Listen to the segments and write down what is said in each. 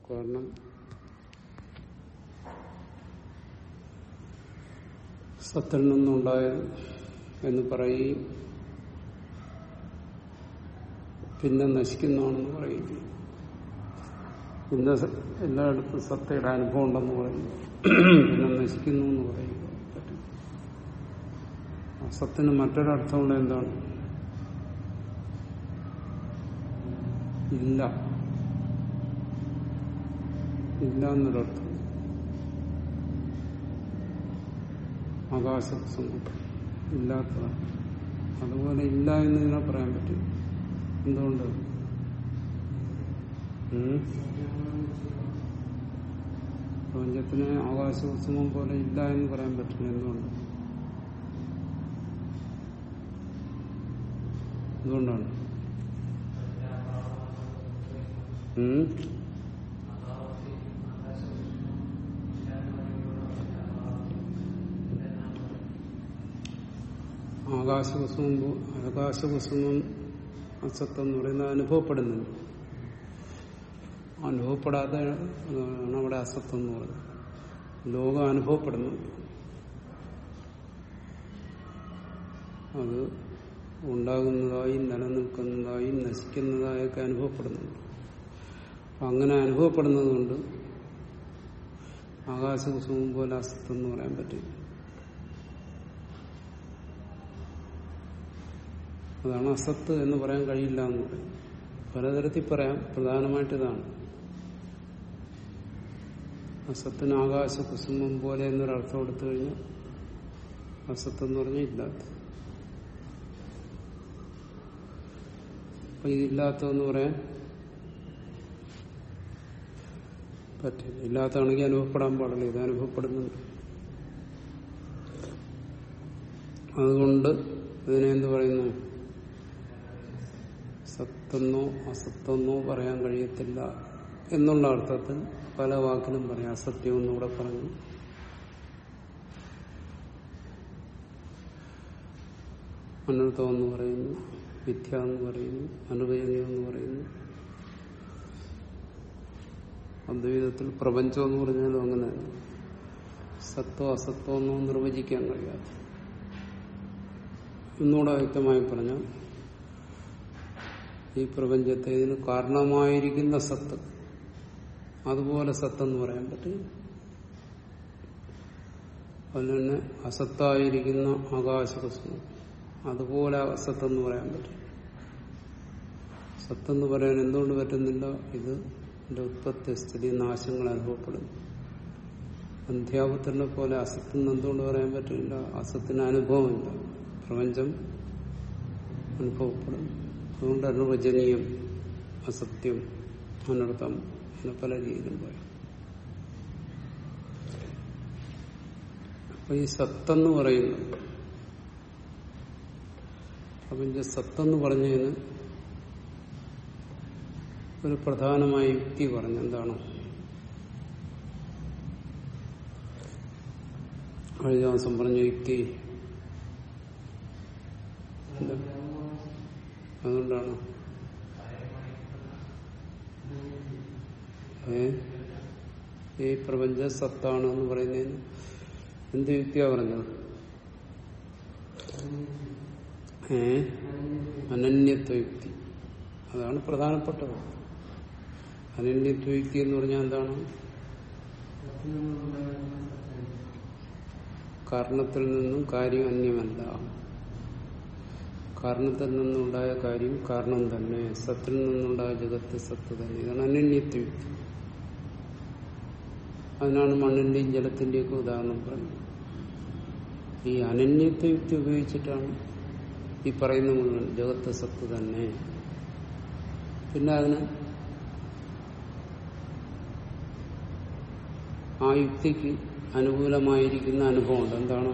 കാരണം സത്തിൽ നിന്നുണ്ടായത് എന്ന് പറയുകയും പിന്നെ നശിക്കുന്നതാണെന്ന് പറയുകയും പിന്നെ സ- എല്ലായിടത്തും സത്തയുടെ അനുഭവം ഉണ്ടെന്ന് പറയുന്നു പിന്നെ നശിക്കുന്നു എന്ന് പറയുക പറ്റും ആ സത്തിന് മറ്റൊരർത്ഥമുള്ള എന്താണ് ഇല്ല ഇല്ല എന്നൊരർത്ഥം ആകാശസംബന്ധം ഇല്ലാത്തതാണ് അതുപോലെ ഇല്ല എന്ന് ഇതിനെ പറയാൻ പറ്റും എന്തുകൊണ്ട് ഉം? പ്രപഞ്ചത്തിന് ആകാശകുസുമം പോലെ ഇല്ല എന്ന് പറയാൻ പറ്റില്ല എന്തുകൊണ്ട് എന്തുകൊണ്ടാണ് ഉം? ആകാശകുസുമം പോ- ആകാശകുസുമം അസത്വം എന്ന് പറയുന്നത് അനുഭവപ്പെടുന്നുണ്ട് അനുഭവപ്പെടാതെ ആണ് അവിടെ അസത്വം എന്ന് പറയുന്നത് ലോകം അനുഭവപ്പെടുന്നുണ്ട് അത് ഉണ്ടാകുന്നതായി നിലനിൽക്കുന്നതായും നശിക്കുന്നതായൊക്കെ അനുഭവപ്പെടുന്നുണ്ട് അപ്പൊ അങ്ങനെ അനുഭവപ്പെടുന്നത് കൊണ്ട് ആകാശകുസുമം പോലെ അസത്വം എന്ന് പറയാൻ പറ്റില്ല അതാണ് അസത്ത് എന്ന് പറയാൻ കഴിയില്ല എന്ന് പറയും പലതരത്തിൽ പറയാം പ്രധാനമായിട്ട് ഇതാണ് അസത്തിന് ആകാശ കുസുമം പോലെ എന്നൊരർത്ഥം എടുത്തു കഴിഞ്ഞാൽ അസത്ത് എന്ന് പറഞ്ഞാൽ ഇല്ലാത്ത അപ്പൊ ഇതില്ലാത്തതെന്ന് പറയാൻ പറ്റില്ല ഇല്ലാത്തതാണെങ്കിൽ അനുഭവപ്പെടാൻ പാടില്ല ഇത് അനുഭവപ്പെടുന്നുണ്ട് അതുകൊണ്ട് ഇതിനെ എന്ത് പറയുന്നു സത്തെന്നോ അസത്തെന്നോ പറയാൻ കഴിയത്തില്ല എന്നുള്ള അർത്ഥത്തിൽ പല വാക്കിലും പറയാം അസത്യം എന്നൂടെ പറഞ്ഞു അനർത്ഥം എന്ന് പറയുന്നു മിഥ്യ എന്ന് പറയുന്നു അനുഭവന്യം എന്ന് പറയുന്നു അദ്വൈതത്തിൽ പ്രപഞ്ചം എന്ന് പറഞ്ഞാലും അങ്ങനെ സത്തോ അസത്തോ എന്നോ നിർവചിക്കാൻ കഴിയാത്ത ഒന്നുകൂടെ വ്യക്തമായി പറഞ്ഞാൽ ഈ പ്രപഞ്ചത്തെ ഇതിന് കാരണമായിരിക്കുന്ന സത്ത് അതുപോലെ സത്തെന്ന് പറയാൻ പറ്റും അതുപോലെ തന്നെ അസത്തായിരിക്കുന്ന ആകാശപ്രശ്നം അതുപോലെ അസത്തെന്ന് പറയാൻ പറ്റും സത്തെന്ന് പറയാൻ എന്തുകൊണ്ട് പറ്റുന്നില്ല ഇത് ഇതിന്റെ ഉത്പത്തി സ്ഥിതി നാശങ്ങൾ അനുഭവപ്പെടുന്നു അധ്യാപത്തിനെ പോലെ അസത്തെന്ന് എന്തുകൊണ്ട് പറയാൻ പറ്റില്ല അസത്തിന് അനുഭവമില്ല പ്രപഞ്ചം അനുഭവപ്പെടുന്നു അതുകൊണ്ട് അനുവചനീയം അസത്യം അനർത്ഥം അങ്ങനെ പല രീതിയിലും പറയാം അപ്പൊ ഈ സത്തെന്ന് പറയുന്നത് പ്രപഞ്ച സത്തെന്ന് പറഞ്ഞതിന് ഒരു പ്രധാനമായ യുക്തി പറഞ്ഞു എന്താണ് കഴിഞ്ഞ ദിവസം പറഞ്ഞ യുക്തി എന്താ? അതുകൊണ്ടാണ് ഏ ഈ പ്രപഞ്ച സത്താണ് എന്ന് പറയുന്നതിന് എന്ത് യുക്തിയാ പറഞ്ഞത് ഏ അനന്യത്വ യുക്തി അതാണ് പ്രധാനപ്പെട്ടത് അനന്യത്വ യുക്തി എന്ന് പറഞ്ഞാൽ എന്താണ് കാരണത്തിൽ നിന്നും കാര്യം അന്യമല്ല കാരണത്തിൽ നിന്നുണ്ടായ കാര്യം കാരണം തന്നെ സത്തിൽ നിന്നുണ്ടായ ജഗത്ത് സത്ത് തന്നെ ഇതാണ് അനന്യത്വ യുക്തി അതിനാണ് മണ്ണിന്റെയും ജലത്തിന്റെയും ഒക്കെ ഉദാഹരണം പറയുന്നത് ഈ അനന്യത്വ യുക്തി ഉപയോഗിച്ചിട്ടാണ് ഈ പറയുന്ന മുഴുവൻ ജഗത്ത് സത്ത് തന്നെ പിന്നെ അതിന് ആ യുക്തിക്ക് അനുകൂലമായിരിക്കുന്ന അനുഭവമുണ്ട് എന്താണ്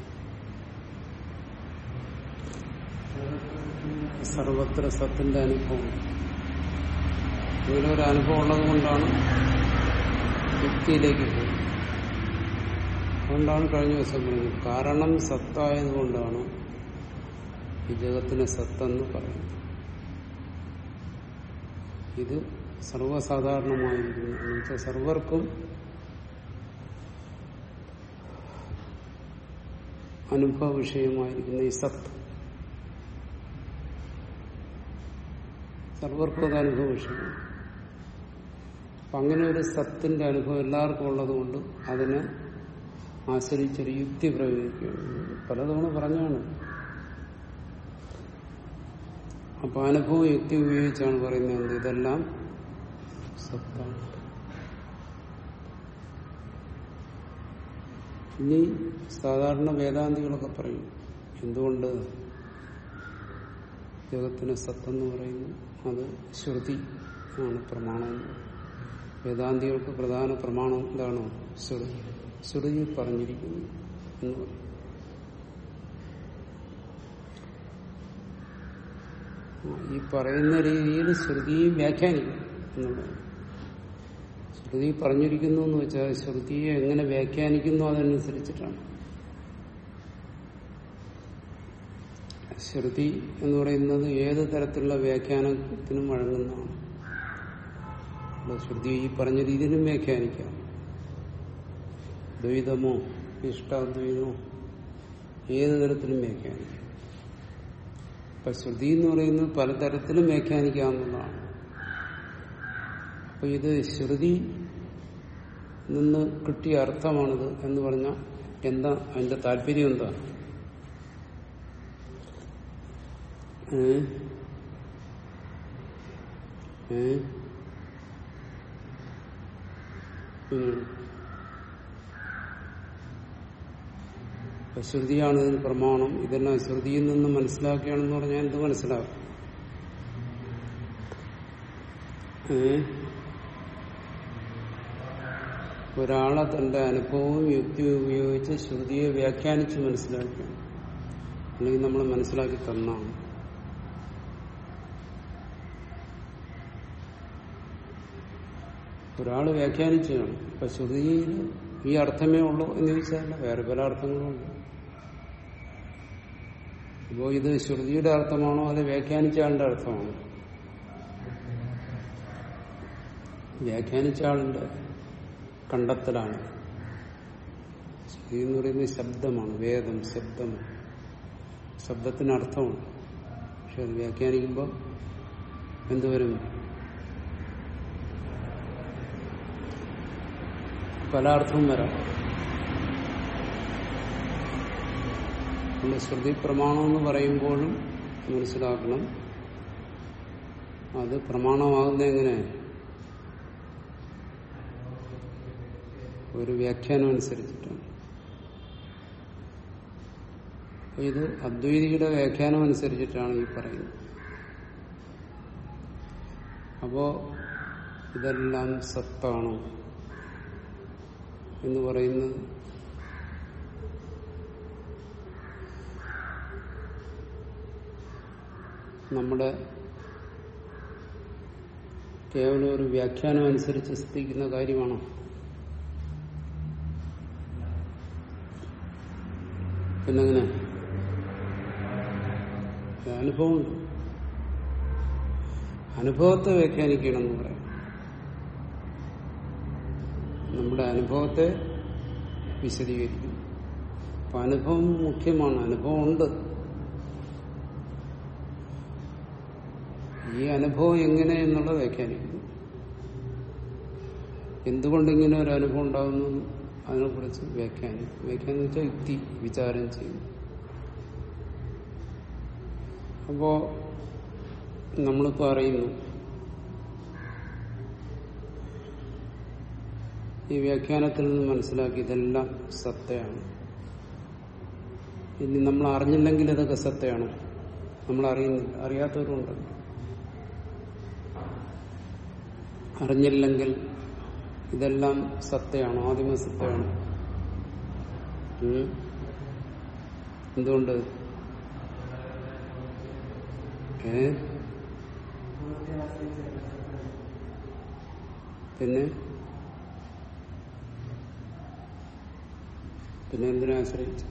സർവത്ര സത്തിന്റെ അനുഭവം ഇങ്ങനെ ഒരു അനുഭവം ഉള്ളത് കൊണ്ടാണ് യുക്തിയിലേക്ക് പോകുന്നത് അതുകൊണ്ടാണ് കഴിഞ്ഞ ദിവസം പറഞ്ഞത് കാരണം സത്തായതുകൊണ്ടാണ് ഈ ജഗത്തിനെ സത്തെന്ന് പറയുന്നത് ഇത് സർവ്വസാധാരണമായിരിക്കുന്നു എന്ന് വെച്ചാൽ സർവർക്കും അനുഭവ വിഷയമായിരിക്കുന്ന ഈ സത്ത് സർവർക്കും അത് അനുഭവ വിഷയമാണ് അപ്പൊ അങ്ങനെ ഒരു സത്തിന്റെ അനുഭവം എല്ലാവർക്കും ഉള്ളതുകൊണ്ട് അതിനെ ആശ്രയിച്ചൊരു യുക്തി പ്രയോഗിക്കുകയാണ് പലതവണ പറഞ്ഞാണ് അപ്പൊ അനുഭവം യുക്തി ഉപയോഗിച്ചാണ് പറയുന്നത് എന്ത് ഇതെല്ലാം സത്താണ് ഇനി സാധാരണ വേദാന്തികളൊക്കെ പറയും എന്തുകൊണ്ട് ജഗത്തിന് സത്തെന്ന് പറയുന്നു അത് ശ്രുതി ആണ് പ്രമാണം വേദാന്തികൾക്ക് പ്രധാന പ്രമാണം എന്താണ് ശ്രുതി ശ്രുതി പറഞ്ഞിരിക്കുന്നു എന്ന് പറയും ഈ പറയുന്ന രീതിയിൽ ശ്രുതിയെ വ്യാഖ്യാനിക്കും എന്നുള്ളത് ശ്രുതി പറഞ്ഞിരിക്കുന്നു എന്ന് വെച്ചാൽ ശ്രുതിയെ എങ്ങനെ വ്യാഖ്യാനിക്കുന്നു അതനുസരിച്ചിട്ടാണ് ശ്രുതി എന്ന് പറയുന്നത് ഏത് തരത്തിലുള്ള വ്യാഖ്യാനത്തിനും വഴങ്ങുന്നതാണ് ശ്രുതി ഈ പറഞ്ഞ രീതിയിലും വ്യാഖ്യാനിക്കാം ദ്വൈതമോ ഇഷ്ടാദ്വൈതമോ ഏത് തരത്തിലും വ്യാഖ്യാനിക്കാം അപ്പൊ ശ്രുതി എന്ന് പറയുന്നത് പലതരത്തിലും വ്യാഖ്യാനിക്കാവുന്നതാണ് അപ്പൊ ഇത് ശ്രുതി നിന്ന് കിട്ടിയ അർത്ഥമാണിത് എന്ന് പറഞ്ഞാൽ എന്താ അതിന്റെ താല്പര്യം എന്താ ഏ ഏ ശ്രുതിയാണ് ഇതിന് പ്രമാണം ഇതെല്ലാം ശ്രുതിയിൽ നിന്ന് മനസ്സിലാക്കുകയാണെന്ന് പറഞ്ഞാൽ എന്ത് മനസ്സിലാവും ഏ ഒരാളെ തന്റെ അനുഭവവും യുക്തിയും ഉപയോഗിച്ച് ശ്രുതിയെ വ്യാഖ്യാനിച്ച് മനസ്സിലാക്കുകയാണ് അല്ലെങ്കിൽ നമ്മൾ മനസ്സിലാക്കി തന്നാണ് ഒരാൾ വ്യാഖ്യാനിച്ചതാണ് ഇപ്പൊ ശ്രുതിയിൽ ഈ അർത്ഥമേ ഉള്ളൂ എന്ന് ചോദിച്ചാൽ വേറെ പല അർത്ഥങ്ങളുണ്ട് അപ്പോ ഇത് ശ്രുതിയുടെ അർത്ഥമാണോ അത് വ്യാഖ്യാനിച്ച ആളുടെ അർത്ഥമാണോ വ്യാഖ്യാനിച്ച ആളിന്റെ കണ്ടെത്തലാണ് ശ്രുതി എന്ന് പറയുന്നത് ശബ്ദമാണ് വേദം ശബ്ദമാണ് ശബ്ദത്തിന് അർത്ഥമാണ് പക്ഷെ അത് വ്യാഖ്യാനിക്കുമ്പോൾ എന്തുവരും പല അർത്ഥവും വരാം നമ്മുടെ ശ്രുതി പ്രമാണം എന്ന് പറയുമ്പോഴും മനസ്സിലാക്കണം അത് പ്രമാണമാകുന്ന എങ്ങനെ ഒരു വ്യാഖ്യാനം അനുസരിച്ചിട്ടാണ് അപ്പൊ ഇത് അദ്വൈതിയുടെ വ്യാഖ്യാനം അനുസരിച്ചിട്ടാണ് ഈ പറയുന്നത് അപ്പോ ഇതെല്ലാം സത്താണ് എന്ന് പറയുന്നത് നമ്മുടെ കേവലം ഒരു വ്യാഖ്യാനം അനുസരിച്ച് സ്ഥിതിക്കുന്ന കാര്യമാണോ പിന്നെങ്ങനെ അനുഭവമുണ്ട് അനുഭവത്തെ വ്യാഖ്യാനിക്കണമെന്ന് പറയാം നമ്മുടെ അനുഭവത്തെ വിശദീകരിക്കും അപ്പൊ അനുഭവം മുഖ്യമാണ് അനുഭവം ഉണ്ട് ഈ അനുഭവം എങ്ങനെ എന്നുള്ളത് വ്യാഖ്യാനിക്കുന്നു എന്തുകൊണ്ട് ഇങ്ങനെ ഒരു അനുഭവം ഉണ്ടാകുന്നു അതിനെക്കുറിച്ച് വ്യാഖ്യാനിക്കും വ്യാഖ്യാനം വെച്ചാൽ യുക്തി വിചാരം ചെയ്യും അപ്പോ നമ്മളിപ്പോ അറിയുന്നു ഈ വ്യാഖ്യാനത്തിൽ നിന്ന് മനസ്സിലാക്കി ഇതെല്ലാം സത്തയാണ് ഇനി നമ്മൾ അറിഞ്ഞില്ലെങ്കിൽ ഇതൊക്കെ സത്തയാണ് നമ്മൾ അറിയുന്നില്ല അറിയാത്തവരുണ്ട് അറിഞ്ഞില്ലെങ്കിൽ ഇതെല്ലാം സത്തയാണോ ആദിമ സത്തയാണോ ഉം? എന്തുകൊണ്ട് ഏ പിന്നെ പിന്നെ എന്തിനെ ആശ്രയിച്ചു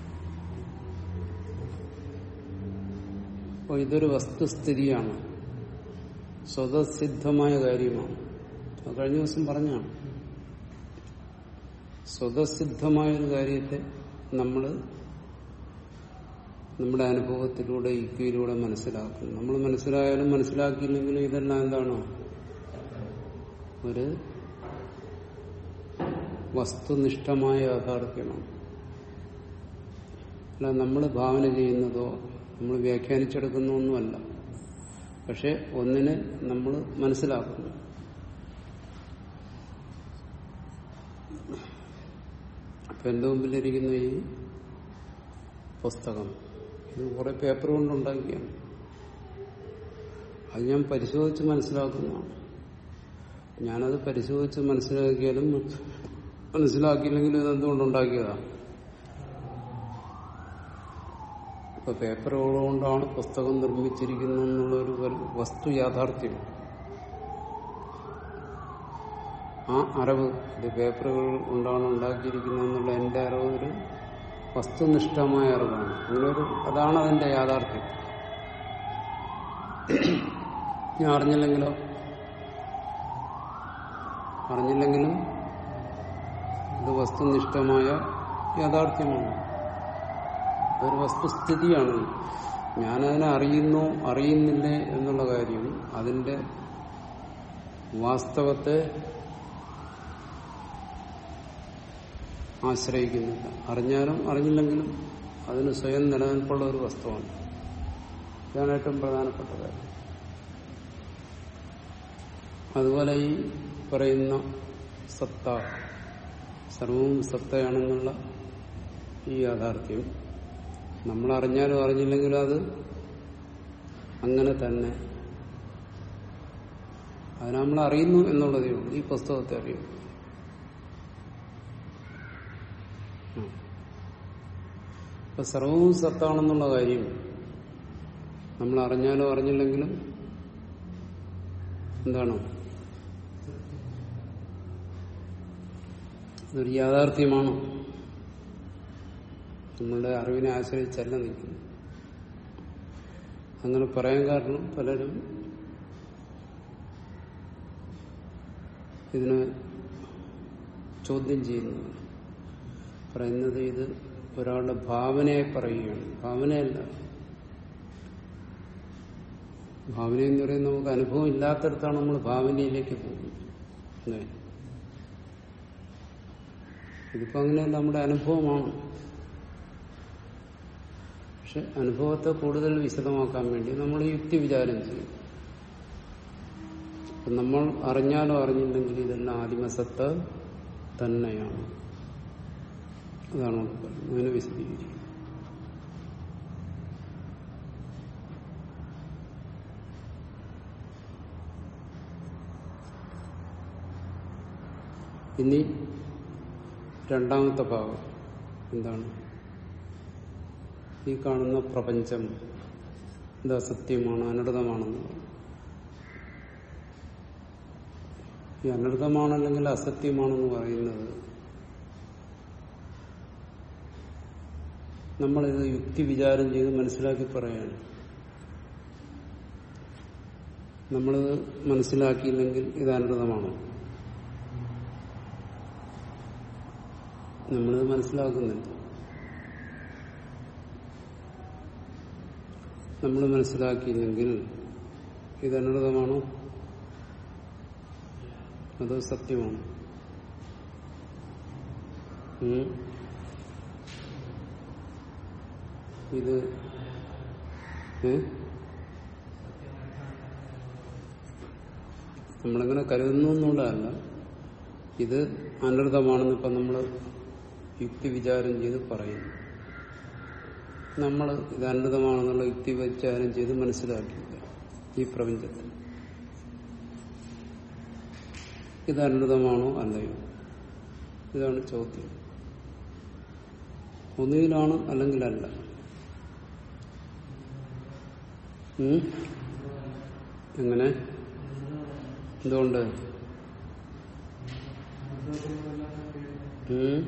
അപ്പോൾ ഇതൊരു വസ്തുസ്ഥിതിയാണ് സ്വതസിദ്ധമായ കാര്യമാണ് അത് കഴിഞ്ഞ ദിവസം പറഞ്ഞാണ് സ്വതസിദ്ധമായ ഒരു കാര്യത്തെ നമ്മൾ നമ്മുടെ അനുഭവത്തിലൂടെ യുക്തിയിലൂടെ മനസ്സിലാക്കുന്നു നമ്മൾ മനസ്സിലായാലും മനസ്സിലാക്കിയില്ലെങ്കിലും ഇതെല്ലാം എന്താണ് ഒരു വസ്തുനിഷ്ഠമായ യാഥാർത്ഥ്യമാണ് അല്ല നമ്മൾ ഭാവന ചെയ്യുന്നതോ നമ്മൾ വ്യാഖ്യാനിച്ചെടുക്കുന്നോ ഒന്നുമല്ല പക്ഷെ ഒന്നിനെ നമ്മൾ മനസ്സിലാക്കുന്നു അപ്പൊ എന്റെ മുമ്പിലിരിക്കുന്ന ഈ പുസ്തകം ഇത് കുറെ പേപ്പർ കൊണ്ടുണ്ടാക്കിയാണ് അത് ഞാൻ പരിശോധിച്ച് മനസ്സിലാക്കുന്നതാണ് ഞാനത് പരിശോധിച്ച് മനസ്സിലാക്കിയാലും മനസ്സിലാക്കിയില്ലെങ്കിലും ഇതെന്തുകൊണ്ടുണ്ടാക്കിയതാണ് ഇപ്പൊ പേപ്പറുകൾ കൊണ്ടാണ് പുസ്തകം നിർമ്മിച്ചിരിക്കുന്നത് എന്നുള്ളൊരു വസ്തു യാഥാർത്ഥ്യം ആ അറിവ് ഇത് പേപ്പറുകൾ കൊണ്ടാണ് ഉണ്ടാക്കിയിരിക്കുന്നത് എന്നുള്ള എന്റെ അറിവ് ഒരു വസ്തുനിഷ്ഠമായ അറിവാണ് അങ്ങനൊരു അതാണ് അതിന്റെ യാഥാർത്ഥ്യം ഞാൻ അറിഞ്ഞില്ലെങ്കിലോ അറിഞ്ഞില്ലെങ്കിലും ഇത് വസ്തുനിഷ്ഠമായ യാഥാർത്ഥ്യമാണ് അതൊരു വസ്തുസ്ഥിതിയാണ് ഞാനതിനെ അറിയുന്നോ അറിയുന്നില്ലേ എന്നുള്ള കാര്യം അതിന്റെ വാസ്തവത്തെ ആശ്രയിക്കുന്നില്ല അറിഞ്ഞാലും അറിഞ്ഞില്ലെങ്കിലും അതിന് സ്വയം നിലനിൽപ്പുള്ള ഒരു വസ്തുവാണ് ഇതാണ് ഏറ്റവും പ്രധാനപ്പെട്ട കാര്യം അതുപോലെ ഈ പറയുന്ന സത്ത സർവവും സത്തയാണെന്നുള്ള ഈ യാഥാർത്ഥ്യം നമ്മൾ അറിഞ്ഞാലും അറിഞ്ഞില്ലെങ്കിലും അത് അങ്ങനെ തന്നെ അത് നമ്മൾ അറിയുന്നു എന്നുള്ളതേ ഉള്ളൂ ഈ പുസ്തകത്തെ അറിയുന്നു ഇപ്പൊ സർവവും സത്താണെന്നുള്ള കാര്യം നമ്മൾ അറിഞ്ഞാലോ അറിഞ്ഞില്ലെങ്കിലും എന്താണ് ഇതൊരു യാഥാർത്ഥ്യമാണ് നമ്മളുടെ അറിവിനെ ആശ്രയിച്ചല്ല നിൽക്കുന്നു അങ്ങനെ പറയാൻ കാരണം പലരും ഇതിന് ചോദ്യം ചെയ്യുന്നു പറയുന്നത് ഇത് ഒരാളുടെ ഭാവനയെ പറയുകയാണ് ഭാവനയല്ല ഭാവന എന്ന് പറയുന്നത് നമുക്ക് അനുഭവം ഇല്ലാത്തടത്താണ് നമ്മൾ ഭാവനയിലേക്ക് പോകുന്നത് അല്ലേ ഇതിപ്പോ അങ്ങനെയല്ല നമ്മുടെ അനുഭവമാണ് പക്ഷെ അനുഭവത്തെ കൂടുതൽ വിശദമാക്കാൻ വേണ്ടി നമ്മൾ യുക്തി വിചാരം ചെയ്യും അപ്പൊ നമ്മൾ അറിഞ്ഞാലോ അറിഞ്ഞില്ലെങ്കിൽ ഇതെല്ലാം ആദിമസത്ത് തന്നെയാണ് അതാണ് നമ്മൾ പറയുന്നത് അതിനെ വിശദീകരിക്കും ഇനി രണ്ടാമത്തെ ഭാഗം എന്താണ് ഈ കാണുന്ന പ്രപഞ്ചം ഇത് അസത്യമാണ് അനർത്ഥമാണെന്ന് പറയും ഈ അനർത്ഥമാണല്ലെങ്കിൽ അസത്യമാണെന്ന് പറയുന്നത് നമ്മളിത് യുക്തി വിചാരം ചെയ്ത് മനസ്സിലാക്കി പറയാണ് നമ്മളിത് മനസ്സിലാക്കിയില്ലെങ്കിൽ ഇത് അനർത്ഥമാണോ നമ്മളിത് മനസ്സിലാക്കുന്നില്ല നമ്മൾ മനസ്സിലാക്കിയില്ലെങ്കിൽ ഇത് അനർത്ഥമാണോ അതോ സത്യമാണോ ഉം? ഇത് ഏ നമ്മളിങ്ങനെ കരുതുന്നു എന്നുള്ളതല്ല ഇത് അനർത്ഥമാണെന്ന് ഇപ്പം നമ്മൾ യുക്തി വിചാരം ചെയ്ത് പറയുന്നു നമ്മൾ ഇത് അനർത്ഥമാണെന്നുള്ള യുക്തി വിചാരം ചെയ്ത് മനസ്സിലാക്കിയില്ല ഈ പ്രപഞ്ചത്തിൽ ഇത് അനർത്ഥമാണോ അല്ലയോ ഇതാണ് ചോദ്യം ഒന്നുകിലാണ് അല്ലെങ്കിൽ അല്ല ഉം? എങ്ങനെ എന്തുകൊണ്ട് ഉം?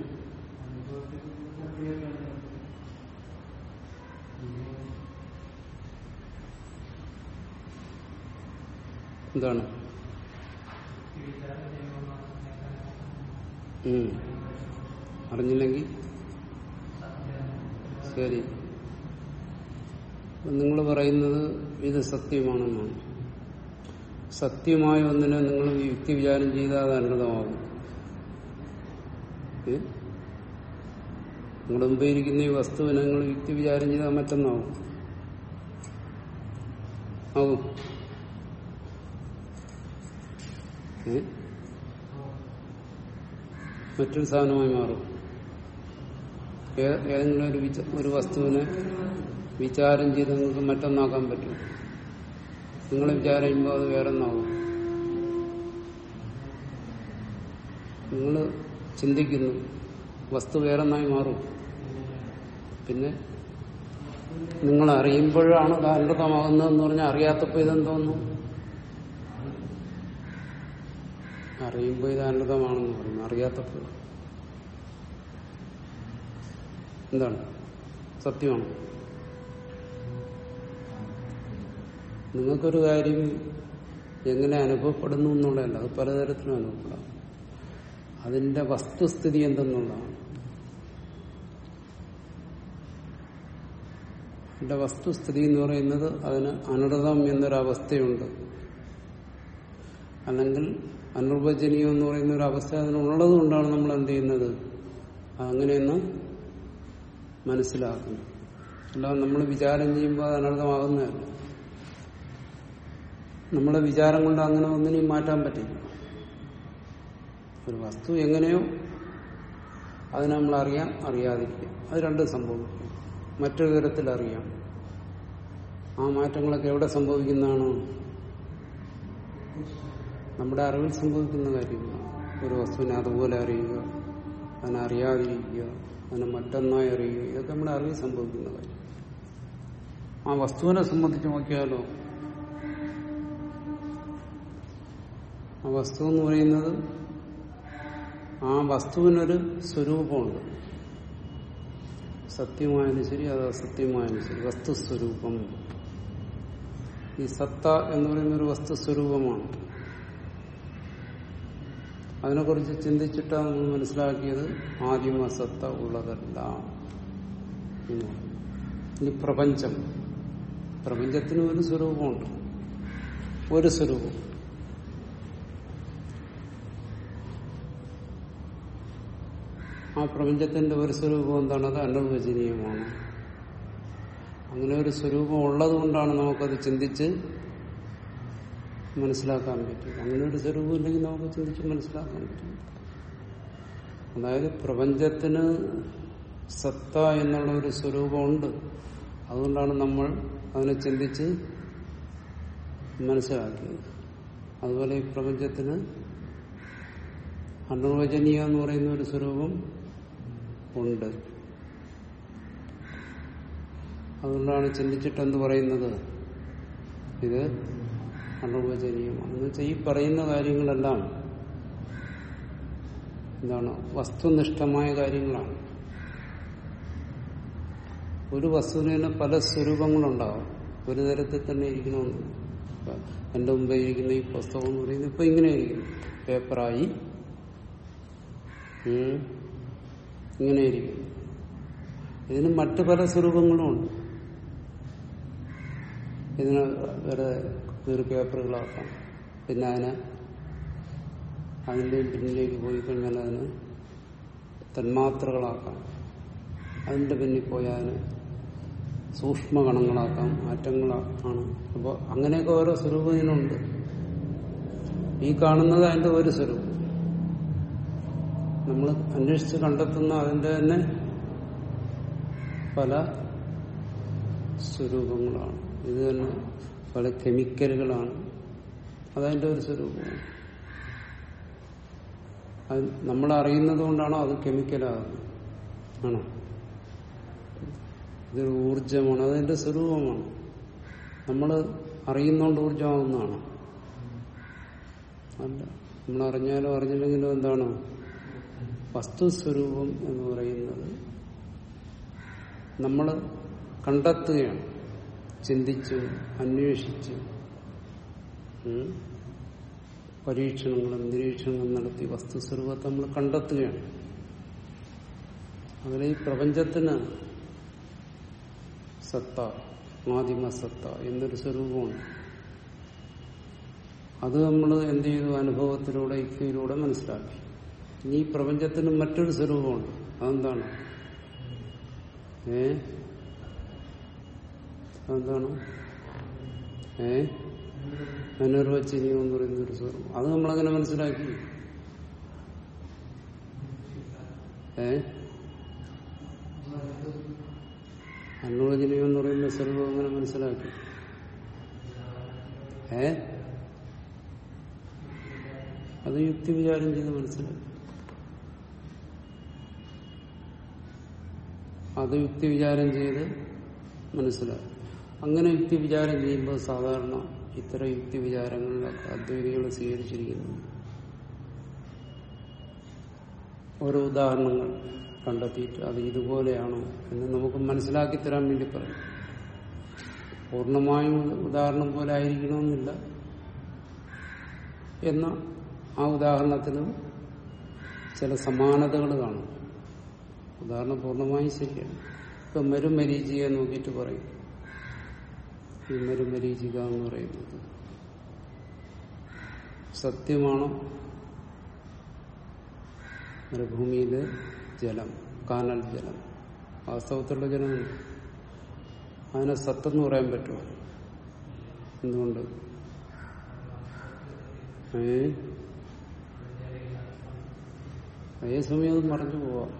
എന്താണ് ഉം. അറിഞ്ഞില്ലെങ്കിൽ ശരി നിങ്ങൾ പറയുന്നത് ഇത് സത്യമാണെന്നാണ് സത്യമായ ഒന്നിനെ നിങ്ങൾ യുക്തി വിചാരം ചെയ്താൽ അത് അനൃതമാകും ഏ? നിങ്ങളുടെ മുമ്പേ ഇരിക്കുന്ന ഈ വസ്തുവിനെ നിങ്ങൾ യുക്തി വിചാരം ചെയ്താൽ മറ്റൊന്നാവും ആവും ഏ? മറ്റൊരു സാധനമായി മാറും ഏ- ഏതെങ്കിലും ഒരു വിച- ഒരു വസ്തുവിനെ വിചാരം ചെയ്ത് നിങ്ങൾക്ക് മറ്റൊന്നാക്കാൻ പറ്റും നിങ്ങൾ വിചാരം ചെയ്യുമ്പോൾ അത് വേറെ ഒന്നാവും നിങ്ങൾ ചിന്തിക്കുന്നു വസ്തു വേറൊന്നായി മാറും പിന്നെ നിങ്ങൾ അറിയുമ്പോഴാണ് അത് അനൃതമാകുന്നതെന്ന് പറഞ്ഞാൽ അറിയാത്തപ്പോൾ ഇതെന്തോന്നു അറിയുമ്പോൾ ഇത് അനൃതമാണെന്ന് പറയും അറിയാത്തപ്പോൾ എന്താണ് സത്യമാണ് നിങ്ങൾക്കൊരു കാര്യം എങ്ങനെ അനുഭവപ്പെടുന്നു എന്നുള്ളതല്ല അത് പലതരത്തിലും അനുഭവപ്പെടാം അതിന്റെ വസ്തുസ്ഥിതി എന്തെന്നുള്ളതാണ് അതിന്റെ വസ്തുസ്ഥിതി എന്ന് പറയുന്നത് അതിന് അനൃതം എന്നൊരവസ്ഥയുണ്ട് അല്ലെങ്കിൽ അനിർവചനീയം എന്ന് പറയുന്ന ഒരു അവസ്ഥ അതിനുള്ളത് കൊണ്ടാണ് നമ്മൾ എന്ത് ചെയ്യുന്നത് അങ്ങനെയെന്ന് മനസ്സിലാക്കുന്നു അല്ലാതെ നമ്മൾ വിചാരം ചെയ്യുമ്പോൾ അത് അനർത്ഥമാകുന്നതല്ല നമ്മുടെ വിചാരം കൊണ്ട് അങ്ങനെ ഒന്നിനെയും മാറ്റാൻ പറ്റില്ല ഒരു വസ്തു എങ്ങനെയോ അതിനെ നമ്മൾ അറിയാം അറിയാതിരിക്കാം അത് രണ്ടും സംഭവിക്കും മറ്റൊരു തരത്തിൽ അറിയാം ആ മാറ്റങ്ങളൊക്കെ എവിടെ സംഭവിക്കുന്നതാണ് നമ്മുടെ അറിവിൽ സംഭവിക്കുന്ന കാര്യങ്ങളാണ് ഒരു വസ്തുവിനെ അതുപോലെ അറിയുക അതിനെ അറിയാതിരിക്കുക അതിനെ മറ്റൊന്നായി അറിയുക ഇതൊക്കെ നമ്മുടെ അറിവിൽ സംഭവിക്കുന്ന കാര്യം ആ വസ്തുവിനെ സംബന്ധിച്ച് നോക്കിയാലോ ആ വസ്തു എന്ന് പറയുന്നത് ആ വസ്തുവിനൊരു സ്വരൂപമുണ്ട് സത്യമായാലും ശരി അത് അസത്യമായാലും ശരി വസ്തുസ്വരൂപം ഈ സത്ത എന്ന് പറയുന്ന ഒരു വസ്തുസ്വരൂപമാണ് അതിനെക്കുറിച്ച് ചിന്തിച്ചിട്ടാണ് നമ്മൾ മനസ്സിലാക്കിയത് ആദിമ സത്ത ഉള്ളതല്ല എന്ന് പറഞ്ഞു. ഇനി പ്രപഞ്ചം പ്രപഞ്ചത്തിന് ഒരു സ്വരൂപമുണ്ട് ഒരു സ്വരൂപം ആ പ്രപഞ്ചത്തിന്റെ ഒരു സ്വരൂപം എന്താണ് അത് അനർവചനീയമാണ് അങ്ങനെ ഒരു സ്വരൂപം ഉള്ളത് കൊണ്ടാണ് നമുക്കത് ചിന്തിച്ച് മനസ്സിലാക്കാൻ പറ്റും അങ്ങനെ ഒരു സ്വരൂപം ഇല്ലെങ്കിൽ നമുക്ക് ചിന്തിച്ച് മനസ്സിലാക്കാൻ പറ്റും അതായത് പ്രപഞ്ചത്തിന് സത്ത എന്നുള്ള ഒരു സ്വരൂപമുണ്ട് അതുകൊണ്ടാണ് നമ്മൾ അതിനെ ചിന്തിച്ച് മനസ്സിലാക്കിയത് അതുപോലെ ഈ പ്രപഞ്ചത്തിന് അനിർവചനീയ എന്ന് പറയുന്ന ഒരു സ്വരൂപം ഉണ്ട് അതുകൊണ്ടാണ് ചിന്തിച്ചിട്ട് എന്ത് പറയുന്നത് ഇത് അനിർവചനീയമാണ് എന്ന് വെച്ചാൽ ഈ പറയുന്ന കാര്യങ്ങളെല്ലാം എന്താണ് വസ്തുനിഷ്ഠമായ കാര്യങ്ങളാണ് ഒരു വസ്തുവിന് തന്നെ പല സ്വരൂപങ്ങളുണ്ടാവും ഒരു തരത്തിൽ തന്നെ ഇരിക്കണമെന്ന് ഇപ്പൊ എന്റെ മുമ്പേ ഇരിക്കുന്ന ഈ പുസ്തകം എന്ന് പറയുന്നത് ഇപ്പൊ ഇങ്ങനെ ഇരിക്കുന്നു പേപ്പറായി ഉം, ഇങ്ങനെ ഇരിക്കുന്നു ഇതിന് മറ്റു പല സ്വരൂപങ്ങളും ഉണ്ട് ഇതിന് വേറെ കീറി പേപ്പറുകളാക്കാം പിന്നെ അതിനെ അതിൻ്റെയും പിന്നിലേക്ക് പോയി കഴിഞ്ഞാൽ അതിന് തന്മാത്രകളാക്കാം അതിന്റെ പിന്നിൽ പോയി അതിന് സൂക്ഷ്മകണങ്ങളാക്കാം ആറ്റങ്ങളാണ് അപ്പോൾ അങ്ങനെയൊക്കെ ഓരോ സ്വരൂപം ഇതിനുണ്ട് ഈ കാണുന്നത് അതിന്റെ ഒരു സ്വരൂപം നമ്മൾ അന്വേഷിച്ച് കണ്ടെത്തുന്ന അതിന്റെ തന്നെ പല സ്വരൂപങ്ങളാണ് ഇത് തന്നെ പല കെമിക്കലുകളാണ് അതതിന്റെ ഒരു സ്വരൂപമാണ് അത് നമ്മൾ അറിയുന്നത് കൊണ്ടാണോ അത് കെമിക്കലാകുന്നത് ആണോ ഇതൊരു ഊർജമാണ് അതിന്റെ സ്വരൂപമാണ് നമ്മൾ അറിയുന്നോണ്ട് ഊർജമാകുന്നതാണ് അല്ല നമ്മൾ അറിഞ്ഞാലോ അറിഞ്ഞില്ലെങ്കിലോ എന്താണ് വസ്തുസ്വരൂപം എന്ന് പറയുന്നത് നമ്മൾ കണ്ടെത്തുകയാണ് ചിന്തിച്ചു അന്വേഷിച്ചു ഉം. പരീക്ഷണങ്ങളും നിരീക്ഷണങ്ങളും നടത്തി വസ്തുസ്വരൂപത്തെ നമ്മൾ കണ്ടെത്തുകയാണ് അങ്ങനെ ഈ പ്രപഞ്ചത്തിന് സത്ത ആദിമ സത്ത എന്നൊരു സ്വരൂപമുണ്ട് അത് നമ്മൾ എന്ത് ചെയ്തു അനുഭവത്തിലൂടെ യുക്തിയിലൂടെ മനസ്സിലാക്കി ഇനി ഈ പ്രപഞ്ചത്തിന് മറ്റൊരു സ്വരൂപമുണ്ട് അതെന്താണ് ഏ അതെന്താണ് ഏ അനിർവചനീയം എന്ന് പറയുന്ന ഒരു സ്വരൂപം അത് നമ്മളങ്ങനെ മനസ്സിലാക്കി ഏ അനിർവചനീയം എന്ന് പറയുന്ന സ്വരൂപം അങ്ങനെ മനസ്സിലാക്കി ഏ അത് യുക്തി വിചാരം ചെയ്ത് മനസ്സിലാക്കി അത് യുക്തി വിചാരം ചെയ്ത് മനസ്സിലാക്കി അങ്ങനെ യുക്തി വിചാരം ചെയ്യുമ്പോൾ സാധാരണ ഇത്തരം യുക്തി വിചാരങ്ങളിലൊക്കെ അദ്വൈതികൾ സ്വീകരിച്ചിരിക്കുന്നു ഓരോ ഉദാഹരണങ്ങൾ കണ്ടെത്തിയിട്ട് അത് ഇതുപോലെയാണോ എന്ന് നമുക്ക് മനസ്സിലാക്കി തരാൻ വേണ്ടി പറയും പൂർണ്ണമായും ഉദാഹരണം പോലെ ആയിരിക്കണമെന്നില്ല എന്ന ആ ഉദാഹരണത്തിനും ചില സമാനതകൾ കാണും ഉദാഹരണം പൂർണ്ണമായും ശരിയാണ് ഇപ്പൊ മരുമരീചിയെ നോക്കിയിട്ട് പറയും ഈ മരുമരീചിക എന്ന് പറയുന്നത് സത്യമാണോ മരുഭൂമിയിലെ ജലം കാനൽ ജലം വാസ്തവത്തിലുള്ള ജലമുണ്ട് അതിനെ സത്തെന്ന് പറയാൻ പറ്റുമോ എന്തുകൊണ്ട് ഏ അതേസമയം അത് മറഞ്ഞു പോവാം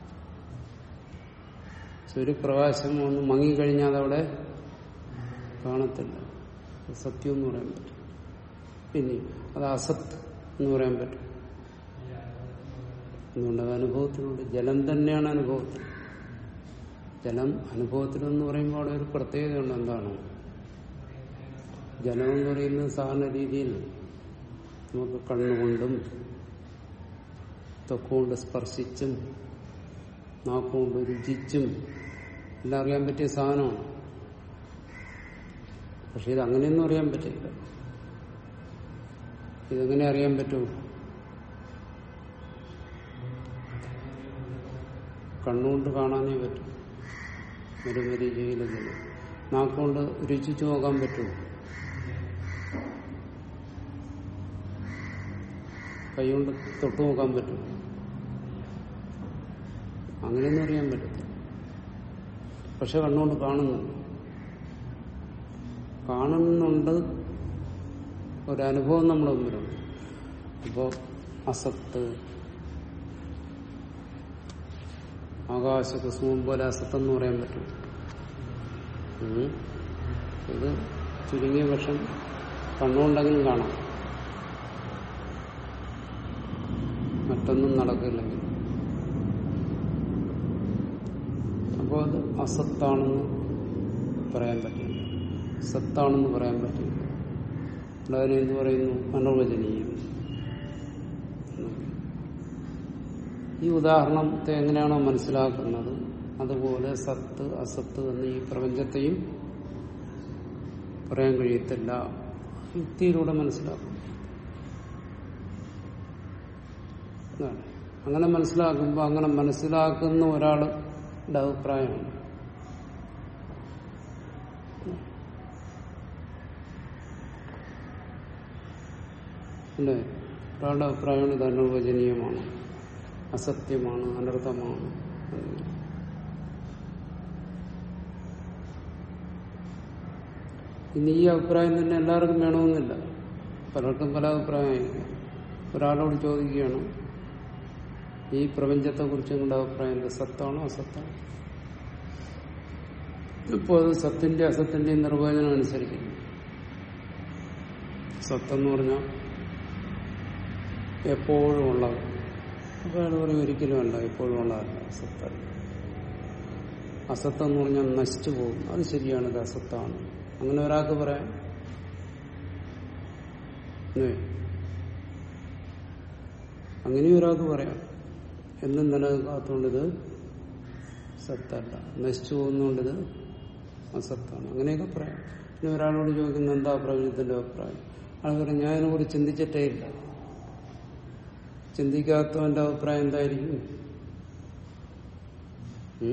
സൂര്യപ്രകാശം ഒന്ന് മങ്ങിക്കഴിഞ്ഞാൽ അതവിടെ കാണത്തില്ല അത് സത്യം എന്ന് പറയാൻ പറ്റും പിന്നെ അത് അസത്ത് എന്ന് പറയാൻ പറ്റും എന്തുകൊണ്ട് അത് അനുഭവത്തിലുണ്ട് ജലം തന്നെയാണ് അനുഭവത്തിൽ ജലം അനുഭവത്തിലെന്ന് പറയുമ്പോൾ അവിടെ ഒരു പ്രത്യേകതയുണ്ട് എന്താണ് ജലം എന്ന് പറയുന്നത് സാധാരണ രീതിയിൽ നമുക്ക് കണ്ണുകൊണ്ടും തൊക്കുകൊണ്ട് സ്പർശിച്ചും നാക്കുകൊണ്ട് രുചിച്ചും എല്ലാം അറിയാൻ പറ്റിയ സാധനമാണ് പക്ഷെ ഇത് അങ്ങനെയൊന്നും അറിയാൻ പറ്റില്ല ഇതെങ്ങനെ അറിയാൻ പറ്റും കണ്ണുകൊണ്ട് കാണാനേ പറ്റും മരുമരീചയിലെ നാക്കുകൊണ്ട് രുചിച്ചു നോക്കാൻ പറ്റുമോ കൈകൊണ്ട് തൊട്ടു നോക്കാൻ പറ്റും അങ്ങനെയൊന്നും അറിയാൻ പറ്റത്തില്ല പക്ഷെ കണ്ണുകൊണ്ട് കാണുന്നുണ്ട് കാണുന്നുണ്ട് ഒരനുഭവം നമ്മുടെ മുമ്പിലുണ്ട് അപ്പോ അസത്ത് ആകാശകുസുമം പോലെ അസത്തെന്ന് പറയാൻ പറ്റും ഉം. ഇത് ചുരുങ്ങിയ പക്ഷം കണ്ണുകൊണ്ടെങ്കിലും കാണാം മറ്റൊന്നും നടക്കില്ലെങ്കിൽ അപ്പോൾ അത് അസത്താണെന്ന് പറയാൻ പറ്റില്ല സത്താണെന്ന് പറയാൻ പറ്റില്ല ഇവിടെ അതിനെ എന്ത് പറയുന്നു മനോവചനീയം ഈ ഉദാഹരണത്തെ എങ്ങനെയാണോ മനസ്സിലാക്കുന്നത് അതുപോലെ സത്ത് അസത്ത് എന്ന് ഈ പ്രപഞ്ചത്തെയും പറയാൻ കഴിയത്തില്ല യുക്തിയിലൂടെ മനസ്സിലാക്കും ഇതാണ്. അങ്ങനെ മനസ്സിലാക്കുമ്പോൾ അങ്ങനെ മനസ്സിലാക്കുന്ന ഒരാളുടെ അഭിപ്രായമാണ് അല്ലേ ഒരാളുടെ അഭിപ്രായമാണ് ഇത് അനുവചനീയമാണ് അസത്യമാണ് അനർത്ഥമാണ് എന്നിങ്ങനെ. ഇനി ഈ അഭിപ്രായം തന്നെ എല്ലാവർക്കും വേണമെന്നില്ല പലർക്കും പല അഭിപ്രായമായിരിക്കും ഒരാളോട് ചോദിക്കുകയാണ് ഈ പ്രപഞ്ചത്തെ കുറിച്ച് നിങ്ങളുടെ അഭിപ്രായം എന്താ സത്താണോ അസത്താണോ ഇപ്പോൾ അത് സത്തിന്റെ അസത്തിന്റെയും നിർവചനം അനുസരിക്കുന്നു സത്തെന്ന് പറഞ്ഞാൽ എപ്പോഴും ഉള്ളത് അപ്പൊ അയാൾ പറയും ഒരിക്കലും അല്ല എപ്പോഴും ഉള്ളതല്ല അസത്തല്ല അസത്തെന്ന് പറഞ്ഞാൽ നശിച്ചു പോകും അത് ശരിയാണ് ഇത് അസത്താണ് അങ്ങനെ ഒരാൾക്ക് പറയാം ഇല്ലേ? അങ്ങനെയും ഒരാൾക്ക് പറയാം എന്നും നിലനിൽക്കാത്തതുകൊണ്ടിത് സത്തല്ല നശിച്ചു പോകുന്നതുകൊണ്ടിത് അസത്താണ് അങ്ങനെയൊക്കെ പറയാം പിന്നെ ഒരാളോട് ചോദിക്കുന്ന എന്താ പ്രപഞ്ചത്തിന്റെ അഭിപ്രായം അത് പറഞ്ഞു ഞാൻ ഇതിനെക്കുറിച്ച് ചിന്തിച്ചിട്ടേ ഇല്ല ചിന്തിക്കാത്തവന്റെ അഭിപ്രായം എന്തായിരിക്കും ഉം?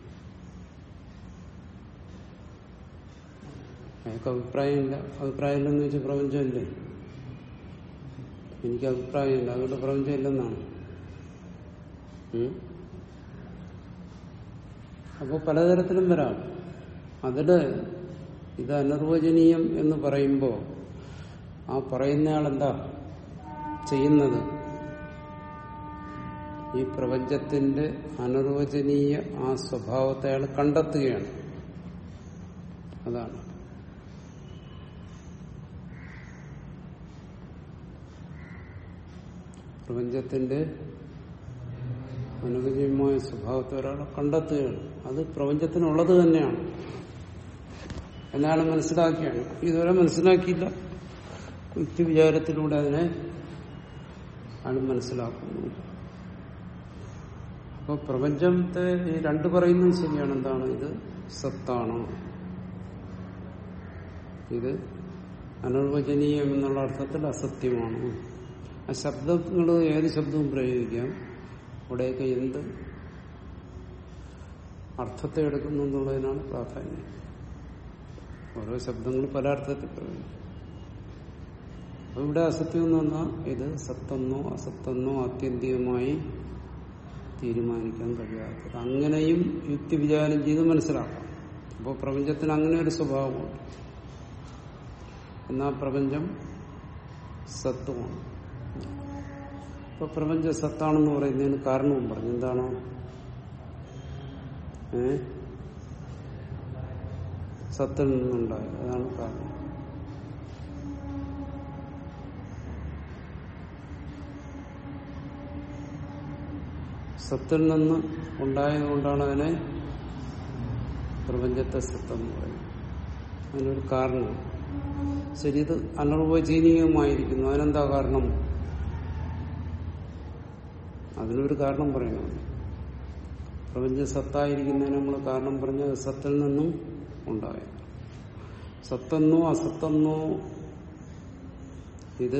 അയാൾക്ക് അഭിപ്രായമില്ല അഭിപ്രായമില്ലെന്ന് വെച്ചാൽ പ്രപഞ്ചമില്ലേ എനിക്ക് അഭിപ്രായമില്ല അതുകൊണ്ട് പ്രപഞ്ചം ഇല്ലെന്നാണ് ഉം? അപ്പോൾ പലതരത്തിലും വരാം അതില് ഇത് അനിർവചനീയം എന്ന് പറയുമ്പോൾ ആ പറയുന്നയാൾ എന്താ ചെയ്യുന്നത് ഈ പ്രപഞ്ചത്തിന്റെ അനിർവചനീയ ആ സ്വഭാവത്തെ അയാൾ കണ്ടെത്തുകയാണ് അതാണ് പ്രപഞ്ചത്തിന്റെ അനുവചനീയമായ സ്വഭാവത്തെ ഒരാൾ കണ്ടെത്തുകയാണ് അത് പ്രപഞ്ചത്തിനുള്ളത് തന്നെയാണ് എന്നയാൾ മനസ്സിലാക്കിയാണ് ഇതുവരെ മനസ്സിലാക്കിയില്ല യുക്തിവിചാരത്തിലൂടെ അതിനെ ആൾ മനസ്സിലാക്കുന്നു അപ്പോൾ പ്രപഞ്ചത്തെ ഈ രണ്ട് പറയുന്നത് ശരിയാണ് എന്താണ് ഇത് സത്താണ് ഇത് അനിർവചനീയം എന്നുള്ള അർത്ഥത്തിൽ അസത്യമാണ് ആ ശബ്ദങ്ങൾ ഏത് ശബ്ദവും പ്രയോഗിക്കാം അവിടെയൊക്കെ എന്ത് അർത്ഥത്തെ എടുക്കുന്നു എന്നുള്ളതിനാണ് പ്രാധാന്യം ഓരോ ശബ്ദങ്ങൾ പല അർത്ഥത്തിൽ പ്രയോഗിക്കും അപ്പൊ ഇവിടെ അസത്യം എന്ന് പറഞ്ഞാൽ ഇത് സത്തെന്നോ അസത്തെന്നോ ആത്യന്തികമായി തീരുമാനിക്കാൻ കഴിയാത്തത് അങ്ങനെയും യുക്തി വിചാരം ചെയ്ത് മനസ്സിലാക്കാം അപ്പോൾ പ്രപഞ്ചത്തിന് അങ്ങനെ ഒരു സ്വഭാവമുണ്ട് എന്നാൽ പ്രപഞ്ചം സത്വമാണ് ഇപ്പൊ പ്രപഞ്ച സത്താണെന്ന് പറയുന്നതിന് കാരണവും പറഞ്ഞു എന്താണ് ഏ സത്തിൽ നിന്നുണ്ടായത് അതാണ് കാരണം സത്തിൽ നിന്ന് ഉണ്ടായതുകൊണ്ടാണ് അതിനെ പ്രപഞ്ചത്തെ സത്തെന്ന് പറയുന്നത് അതിനൊരു കാരണം ശരി ഇത് അനിർവചനീയമായിരിക്കുന്നു അതിനെന്താ കാരണം അതിനൊരു കാരണം പറയണം പ്രപഞ്ച സത്തായിരിക്കുന്നതിന് നമ്മൾ കാരണം പറഞ്ഞ സത്തിൽ നിന്നും ഉണ്ടായത് സത്തെന്നോ അസത്തെന്നോ ഇത്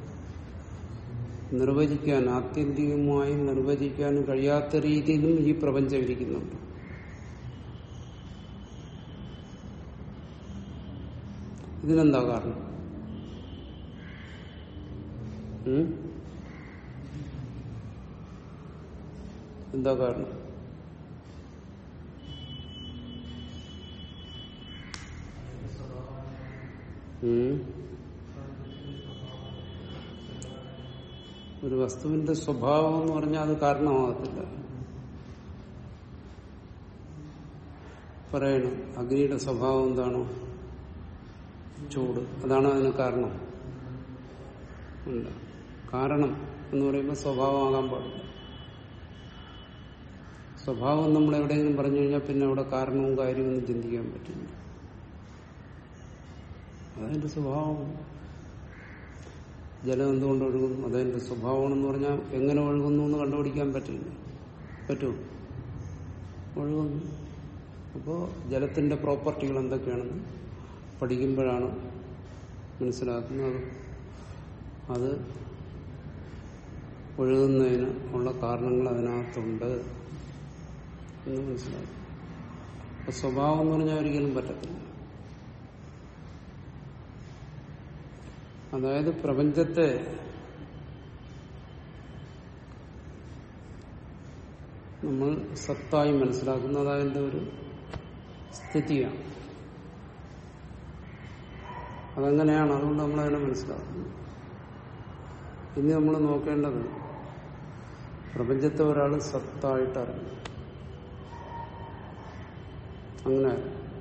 നിർവചിക്കാൻ ആത്യന്തികമായി നിർവചിക്കാൻ കഴിയാത്ത രീതിയിലും ഈ പ്രപഞ്ചം ഇരിക്കുന്നുണ്ട് ഇതിനെന്താ കാരണം ഉം? എന്താ കാരണം ഉം? ഒരു വസ്തുവിന്റെ സ്വഭാവം എന്ന് പറഞ്ഞാൽ അത് കാരണമാകത്തില്ല പറയണം അഗ്നിയുടെ സ്വഭാവം എന്താണോ ചൂട് അതാണ് അതിന് കാരണം ഇല്ല കാരണം എന്ന് പറയുമ്പോൾ സ്വഭാവമാകാൻ പാടില്ല സ്വഭാവം നമ്മൾ എവിടെയെങ്കിലും പറഞ്ഞു കഴിഞ്ഞാൽ പിന്നെ അവിടെ കാരണവും കാര്യമൊന്നും ചിന്തിക്കാൻ പറ്റില്ല അതതിന്റെ സ്വഭാവം ജലം എന്തുകൊണ്ട് ഒഴുകുന്നു അതതിന്റെ സ്വഭാവമാണെന്ന് പറഞ്ഞാൽ എങ്ങനെ ഒഴുകുന്നു എന്ന് കണ്ടുപിടിക്കാൻ പറ്റില്ല പറ്റുമോ ഒഴുകുന്നു അപ്പോൾ ജലത്തിന്റെ പ്രോപ്പർട്ടികൾ എന്തൊക്കെയാണെന്ന് പഠിക്കുമ്പോഴാണ് മനസ്സിലാക്കുന്നത് അത് ഒഴുകുന്നതിന് ഉള്ള കാരണങ്ങൾ അതിനകത്തുണ്ട് എന്ന് മനസ്സിലാക്കും അപ്പൊ സ്വഭാവം എന്ന് പറഞ്ഞാൽ ഒരിക്കലും പറ്റത്തില്ല അതായത് പ്രപഞ്ചത്തെ നമ്മൾ സത്തായി മനസ്സിലാക്കുന്നത് അതിന്റെ ഒരു സ്ഥിതിയാണ് അതങ്ങനെയാണ് അതുകൊണ്ട് നമ്മൾ അതിനെ മനസ്സിലാക്കുന്നത് ഇനി നമ്മൾ നോക്കേണ്ടത് പ്രപഞ്ചത്തെ ഒരാൾ സത്തായിട്ട് അറിഞ്ഞു അങ്ങനെ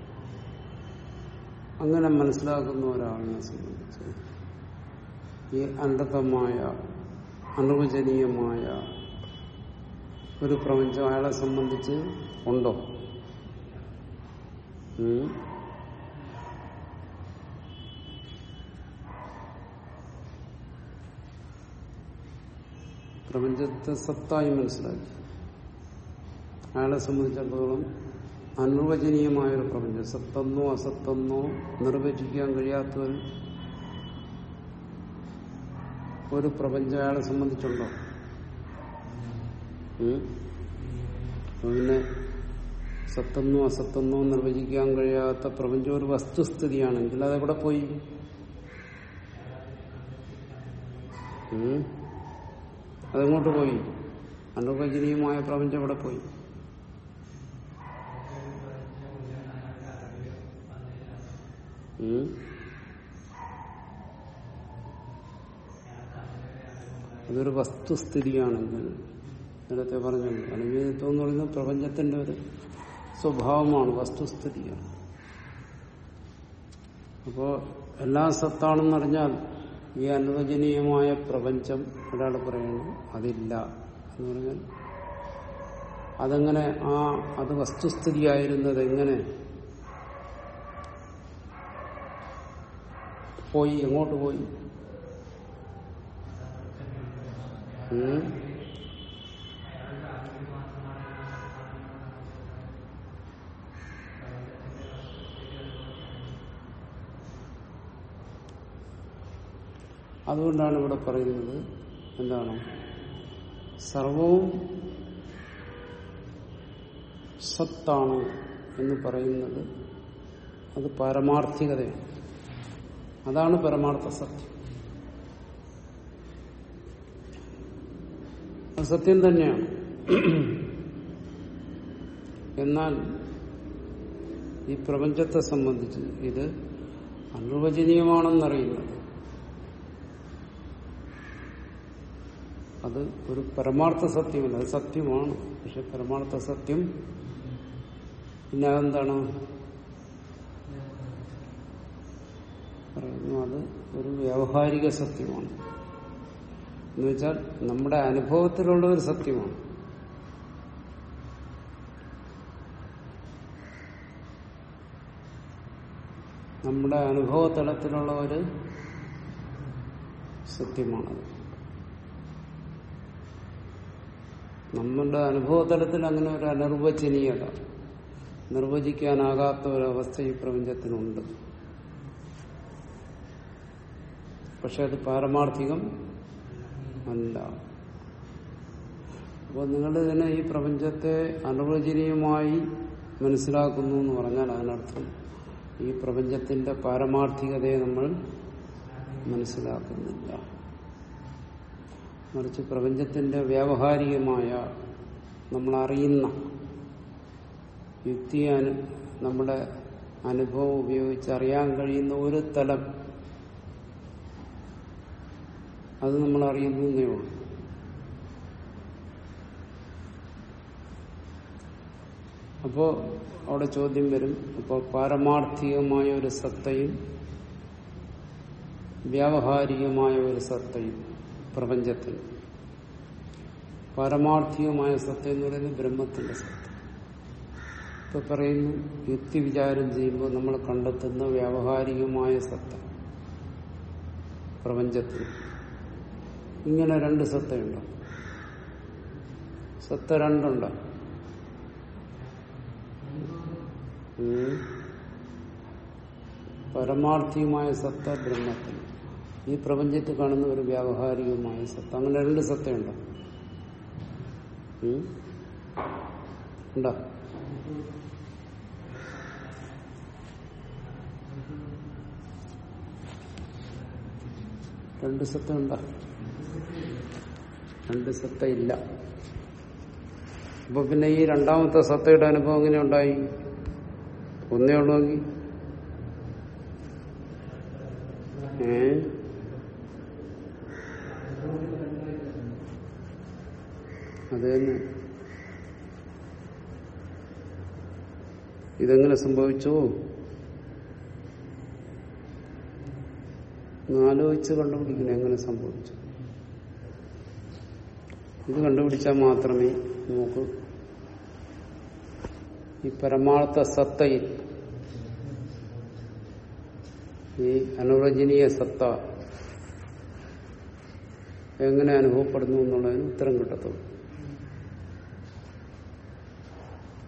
അങ്ങനെ മനസ്സിലാക്കുന്ന ഒരാളിനെ സംബന്ധിച്ച് ഈ അനന്തമായ അനുവചനീയമായ ഒരു പ്രപഞ്ചം അയാളെ സംബന്ധിച്ച് ഉണ്ടോ ഉം? പ്രപഞ്ചത്തെ സത്തായി മനസ്സിലാക്കി അയാളെ സംബന്ധിച്ചിടത്തോളം അനുവചനീയമായൊരു പ്രപഞ്ചം സത്തെന്നോ അസത്തെന്നോ നിർവചിക്കാൻ കഴിയാത്തവൻ ഒരു പ്രപഞ്ചം അയാളെ സംബന്ധിച്ചുണ്ടോ ഉം? അപ്പൊ പിന്നെ സത്തെന്നോ അസത്തെന്നോ നിർവചിക്കാൻ കഴിയാത്ത പ്രപഞ്ചം ഒരു വസ്തുസ്ഥിതിയാണെങ്കിൽ അതെവിടെ പോയി ഉം? അതെങ്ങോട്ട് പോയി അനുപചനീയമായ പ്രപഞ്ചം എവിടെ പോയി ഉം? അതൊരു വസ്തുസ്ഥിതിയാണെങ്കിൽ നേരത്തെ പറഞ്ഞു അനുവേദിത്വം എന്ന് പറയുന്നത് പ്രപഞ്ചത്തിന്റെ ഒരു സ്വഭാവമാണ് വസ്തുസ്ഥിതിയാണ് അപ്പോ എല്ലാം സത്താണെന്നറിഞ്ഞാൽ ഈ അനുവചനീയമായ പ്രപഞ്ചം ഒരാൾ പറയുന്നു അതില്ല എന്ന് പറഞ്ഞാൽ അതെങ്ങനെ ആ അത് വസ്തുസ്ഥിതിയായിരുന്നത് എങ്ങനെ പോയി എങ്ങോട്ട് പോയി ഉം? അതുകൊണ്ടാണ് ഇവിടെ പറയുന്നത് എന്താണ് സർവവും സത്താണ് എന്ന് പറയുന്നത് അത് പാരമാർത്ഥികതയാണ് അതാണ് പരമാർത്ഥ സത്യം അത് സത്യം തന്നെയാണ് എന്നാൽ ഈ പ്രപഞ്ചത്തെ സംബന്ധിച്ച് ഇത് അനുവചനീയമാണെന്നറിയുന്നത് അത് ഒരു പരമാർത്ഥ സത്യമല്ല അത് സത്യമാണ് പക്ഷെ പരമാർത്ഥ സത്യം പിന്നെ അതെന്താണ് പറയുന്നു അത് ഒരു വ്യാവഹാരിക സത്യമാണ് എന്ന് വെച്ചാൽ നമ്മുടെ അനുഭവത്തിലുള്ള ഒരു സത്യമാണ് നമ്മുടെ അനുഭവ തലത്തിലുള്ള ഒരു സത്യമാണത് നമ്മുടെ അനുഭവ തലത്തിൽ അങ്ങനെ ഒരു അനിർവചനീയത നിർവചിക്കാനാകാത്ത ഒരവസ്ഥ ഈ പ്രപഞ്ചത്തിനുണ്ട് പക്ഷെ അത് പാരമാർത്ഥികം അല്ല അപ്പോൾ നിങ്ങൾ തന്നെ ഈ പ്രപഞ്ചത്തെ അനുവചനീയമായി മനസ്സിലാക്കുന്നു എന്ന് പറഞ്ഞാൽ അതിനർത്ഥം ഈ പ്രപഞ്ചത്തിന്റെ പാരമാർത്ഥികതയെ നമ്മൾ മനസ്സിലാക്കുന്നില്ല മറിച്ച് പ്രപഞ്ചത്തിന്റെ വ്യാവഹാരികമായ നമ്മൾ അറിയുന്ന യുക്തി അനു നമ്മുടെ അനുഭവം ഉപയോഗിച്ച് അറിയാൻ കഴിയുന്ന ഒരു തലം അത് നമ്മൾ അറിയുന്നതേ ഉള്ളൂ അപ്പോ അവിടെ ചോദ്യം വരും അപ്പോൾ പാരമാർത്ഥികമായ ഒരു സത്തയും വ്യാവഹാരികമായ ഒരു സത്തയും പ്രപഞ്ചത്തിന് പാരമാർത്ഥികമായ സത്ത എന്ന് പറയുന്നത് ബ്രഹ്മത്തിന്റെ സത്ത ഇപ്പൊ പറയുന്നു യുക്തി വിചാരം ചെയ്യുമ്പോൾ നമ്മൾ കണ്ടെത്തുന്ന വ്യാവഹാരികമായ സത്ത പ്രപഞ്ചത്തിന് ഇങ്ങനെ രണ്ട് സത്തയുണ്ടോ സത്ത രണ്ടുണ്ടോ ഉം. പരമാർത്ഥികമായ സത്ത ബ്രഹ്മത്തിന് ഈ പ്രപഞ്ചത്തിൽ കാണുന്ന ഒരു വ്യാവഹാരികമായ സത്ത അങ്ങനെ രണ്ട് സത്തയുണ്ടോ ഉം? ഉണ്ടോ രണ്ട് സത്ത ഉണ്ടോ രണ്ട് സത്ത ഇല്ല അപ്പൊ പിന്നെ ഈ രണ്ടാമത്തെ സത്തയുടെ അനുഭവം എങ്ങനെ ഉണ്ടായി ഒന്നേ ഉള്ളുവെങ്കിൽ ഏ അത് തന്നെ ഇതെങ്ങനെ സംഭവിച്ചു ഒന്ന് ആലോചിച്ച് കണ്ടുപിടിക്കണം എങ്ങനെ സംഭവിച്ചു ഇത് കണ്ടുപിടിച്ചാൽ മാത്രമേ നമുക്ക് ഈ പരമാർത്ഥ സത്തയിൽ ഈ അനുവചനീയ സത്ത എങ്ങനെ അനുഭവപ്പെടുന്നു എന്നുള്ളതിന് ഉത്തരം കിട്ടത്തുള്ളൂ